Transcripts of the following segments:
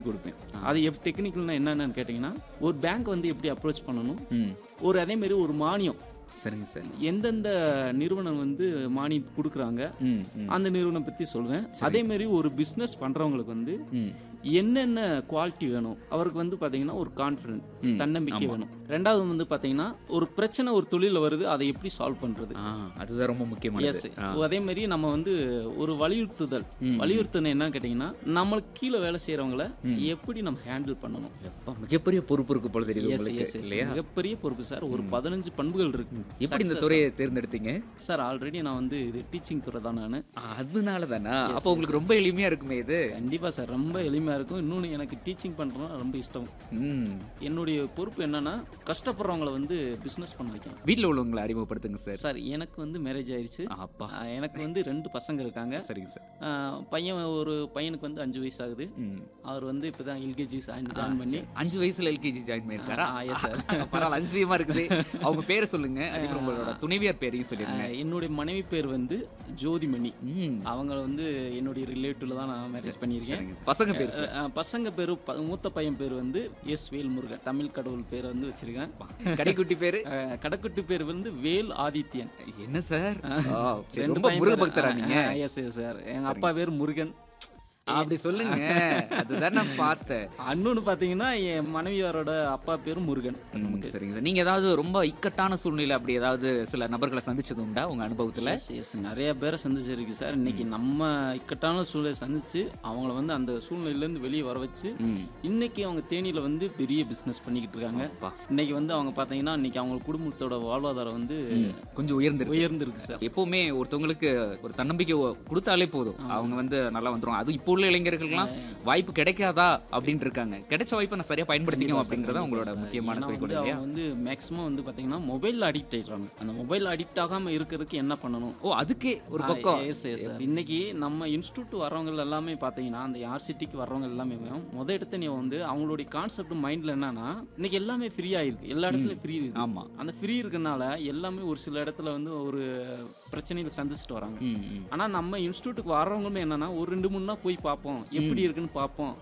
கொடுப்பேன் அது எப் டெக்னிக்கல்னா என்னென்னு கேட்டிங்கன்னா ஒரு பேங்க் வந்து எப்படி அப்ரோச் பண்ணணும் ம் ஒரு அதே மாதிரி ஒரு மானியம் சரிங்க சார் எந்தெந்த நிறுவனம் வந்து மானியம் கொடுக்குறாங்க ம் ம் அந்த நிறுவனம் பற்றி சொல்வேன் அதே மாதிரி ஒரு பிஸ்னஸ் பண்ணுறவங்களுக்கு வந்து ம் என்னென்ன குவாலிட்டி வேணும் அவருக்கு வந்து பார்த்தீங்கன்னா ஒரு கான்ஃபிடென்ட் ம், தன்னம்பிக்கை வேணும் ரெண்டாவது வந்து பார்த்தீங்கன்னா ஒரு பிரச்சனை ஒரு தொழிலில் வருது அதை எப்படி சால்வ் பண்ணுறது ஆ அதுதான் ரொம்ப எஸ் முக்கியமானது ஆ. அதே மாதிரி நம்ம வந்து ஒரு வலியுறுத்துதல் வலியுறுத்தல் என்னன்னு கேட்டிங்கன்னா நம்மளுக்கு கீழே வேலை செய்கிறவங்கள எப்படி நம்ம ஹேண்டில் பண்ணணும் அப்பா, மிகப்பெரிய பொறுப்பு இருக்கு போல தெரியுது எஸ் உங்களுக்கு எஸ் எஸ் இல்லையா மிகப்பெரிய பொறுப்பு சார் ஒரு பதினஞ்சு பண்புகள் இருக்கு எப்படி இந்த துறையை தேர்ந்தெடுத்தீங்க சார் ஆல்ரெடி நான் வந்து இது டீச்சிங் துறை தான் நான் அதனால தானா அப்போ உங்களுக்கு ரொம்ப எளிமையா இருக்குமே இது கண்டிப்பாக சார் ரொம்ப எளிமையாக இருக்கும் இன்னொன்று எனக்கு டீச்சிங் பண்ணுறதுனா ரொம்ப இஷ்டம் ம் என்னுடைய பொறுப்பு என்னன்னா கஷ்டப்படுறவங்கள வந்து பிஸ்னஸ் பண்ண வைக்கணும் வீட்டில் உள்ளவங்களை அறிமுகப்படுத்துங்க சார் சார் எனக்கு வந்து மேரேஜ் ஆயிடுச்சு அப்பா ஆஹ் எனக்கு வந்து ரெண்டு பசங்க இருக்காங்க சரிங்க சார் ஆஹ் பையன் ஒரு பையனுக்கு வந்து அஞ்சு வயசு ஆகுது ம் அவர் வந்து இப்போ தான் எல்கேஜி ஜாயின் பண்ணி அஞ்சு வயசுல எல்கேஜி ஜாயின் பண்ணியிருக்காரா ஆ, yes sir. பரவாயில்ல அதிசயமா இருக்குது அவங்க பேரை சொல்லுங்க அதே மாதிரி உங்களோட துணைவியார் பேரையும் சொல்லிருங்க ஆஹ் என்னுடைய மனைவி பேர் வந்து ஜோதிமணி ம் அவங்க வந்து என்னுடைய ரிலேட்டிவ்ல தான் நான் மேரேஜ் பண்ணியிருக்கேன் சரிங்க. பசங்க பேர் சார் ஆஹ் பசங்க பேரு ப- மூத்த பையன் பேர் வந்து எஸ் வேல்முருகன் தமிழ் கடவுள் பேர் வந்து வச்சிருக்கேன் கடைக்குட்டி பேரு ஆஹ் கடைக்குட்டி பேர் வந்து வேல் ஆதித்யன் என்ன சார் ஆ, சரி, ரெண்டு ரொம்ப பையன் முருக பேரு. பக்தரா நீங்க ஆ, yes, yes, sir. எங்க அப்பா பேர் முருகன் அப்படி சொல்லுங்க அதுதான் நான் பார்த்தேன் அண்ணன்னு பாத்தீங்கன்னா என் மனைவியாரோட அப்பா பேர் முருகன் ம், சரிங்க சார் நீங்க ஏதாவது ரொம்ப இக்கட்டான சூழ்நிலை அப்படி ஏதாவது சில நபர்களை சந்திச்சது உண்டா உங்க அனுபவத்துல எஸ் எஸ் நிறைய பேரை சந்திச்சிருக்கு சார் இன்னைக்கு நம்ம இக்கட்டான சூழ்நிலை சந்திச்சு அவங்கள வந்து அந்த சூழ்நிலையிலேருந்து வெளியே வர வச்சு ம் இன்னைக்கு அவங்க தேனியில் வந்து பெரிய பிஸ்னஸ் பண்ணிக்கிட்டு இருக்காங்க அப்பா. இன்னைக்கு வந்து அவங்க பார்த்தீங்கன்னா இன்னைக்கு அவங்க குடும்பத்தோட வாழ்வாதாரம் வந்து கொஞ்சம் உயர்ந்திருக்கு உயர்ந்திருக்கு சார் எப்பவுமே ஒருத்தவங்களுக்கு ஒரு தன்னம்பிக்கை ஒ- கொடுத்தாலே போதும் அவங்க வந்து நல்லா வந்துரும் அது இப்போ உள்ள இளைஞர்களுக்கெல்லாம் வாய்ப்பு கிடைக்காதா அப்படின்னு இருக்காங்க கிடைச்ச வாய்ப்பை நான் சரியா பயன்படுத்திக்கணும் அப்படிங்கறத உங்களோட முக்கியமான ஏன்னா குறிக்கோள் வந்து இல்லையா அவங்க வந்து மேக்ஸிமம் வந்து பார்த்தீங்கன்னா மொபைலில் அடிக்ட் ஆயிடுறாங்க அந்த மொபைல் அடிக்ட் ஆகாமல் இருக்கிறதுக்கு என்ன பண்ணணும் ஓ அதுக்கே ஒரு பக்கம் எஸ் எஸ் சார் இன்னைக்கு நம்ம இன்ஸ்டியூட் வர்றவங்க எல்லாமே பார்த்தீங்கன்னா அந்த ஆர்சிட்டிக்கு வர்றவங்க எல்லாமே முத எடுத்து நீ வந்து அவங்களுடைய கான்செப்ட் மைண்டில் என்னன்னா இன்னைக்கு எல்லாமே ஃப்ரீயாக இருக்கு எல்லா இடத்துலையும் ஃப்ரீ இருக்கு ஆமா அந்த ஃப்ரீ இருக்கனால எல்லாமே ஒரு சில இடத்துல வந்து ஒரு பிரச்சனையில் சந்திச்சுட்டு வராங்க ம் ம் ஆனால் நம்ம இன்ஸ்டியூட்டுக்கு வர்றவங்களுமே என்னன்னா ஒரு ரெண்டு மூணு நாள் போய் பார்ப்போம் எப்படி இருக்குன்னு பார்ப்போம்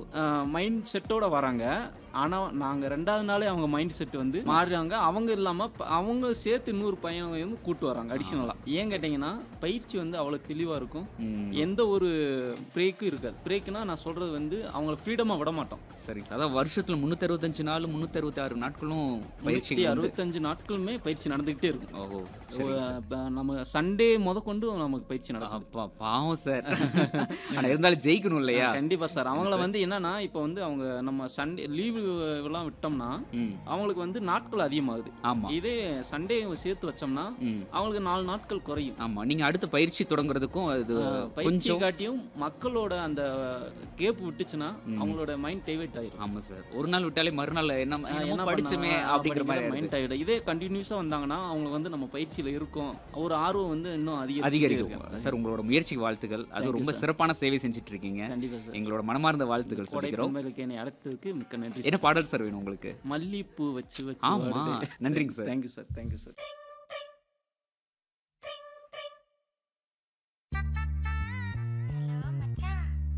மைண்ட் செட்டோட வராங்க ஆனால் நாங்கள் ரெண்டாவது நாளே அவங்க மைண்ட் செட் வந்து மாறுறாங்க அவங்க இல்லாமல் அவங்க சேர்த்து இன்னொரு பையன் வந்து கூட்டு வராங்க அடிஷ்னலாக ஏன் கேட்டிங்கன்னா பயிற்சி வந்து அவ்வளோ தெளிவாக இருக்கும் ம். எந்த ஒரு பிரேக்கும் இருக்காது பிரேக்குனா நான் சொல்கிறது வந்து அவங்கள ஃப்ரீடமாக விட மாட்டோம் சரிங்க சார் அதான் வருஷத்துல முன்னூத்தி அறுபத்தஞ்சு நாள் முன்னூத்தி அறுபத்தி ஆறு நாட்களும் பயிற்சி நூற்றி அறுபத்தஞ்சு நாட்களுமே பயிற்சி நடந்துக்கிட்டே இருக்கும் ஓஹோ இப்போ நம்ம சண்டே முத கொண்டு நமக்கு பயிற்சி நடக்கும் அப்பா பாவம் சார் ஆனா இருந்தாலும் ஜெயிக்கணும் இல்லையா கண்டிப்பா சார் அவங்கள வந்து என்னன்னா இப்போ வந்து அவங்க நம்ம சண்டே லீவு எல்லாம் விட்டோம்னா ம் அவங்களுக்கு வந்து நாட்கள் அதிகமாகுது ஆமா இதே சண்டே சேர்த்து வச்சோம்னா ம் அவங்களுக்கு நாலு நாட்கள் குறையும் ஆமா நீங்க அடுத்த பயிற்சி தொடங்குறதுக்கும் அது பயிற்சி கொஞ்சம் காட்டியும் மக்களோட அந்த கேப் விட்டுச்சுன்னா அவங்களோட மைண்ட் டைவர்ட் ஆயிரும் ஆமா சார் ஒரு நாள் விட்டாலே மறுநாள் என்ன என்ன படிச்சுமே அப்படிங்கிற மாதிரி ஆயிடுது. மைண்ட் ஆயிடும் இதே கண்டினியூஸா வந்தாங்கன்னா அவங்க வந்து நம்ம பயிற்சியில இருக்கோம் ஒரு ஆர்வம் வந்து இன்னும் அதிகரிக்கும் அதிகரிக்கும் சார் உங்களோட முயற்சிக்கு வாழ்த்துக்கள் அது ரொம்ப சிறப்பான சேவை செஞ்சுட்டு இருக்கீங்க கண்டிப்பா சார் எங்களோட மனமார்ந்த வாழ்த்துக்கள் கொடை சொல்லிக்கிறோம் பொம்மைகளுக்கு என்னை அடுத்ததுக்கு மிக்க நன்றி என்ன பாடல் சார் வேணும் உங்களுக்கு மல்லிப்பூ வச்சு வச்சு ஆமா நன்றிங்க sir thank you sir thank you sir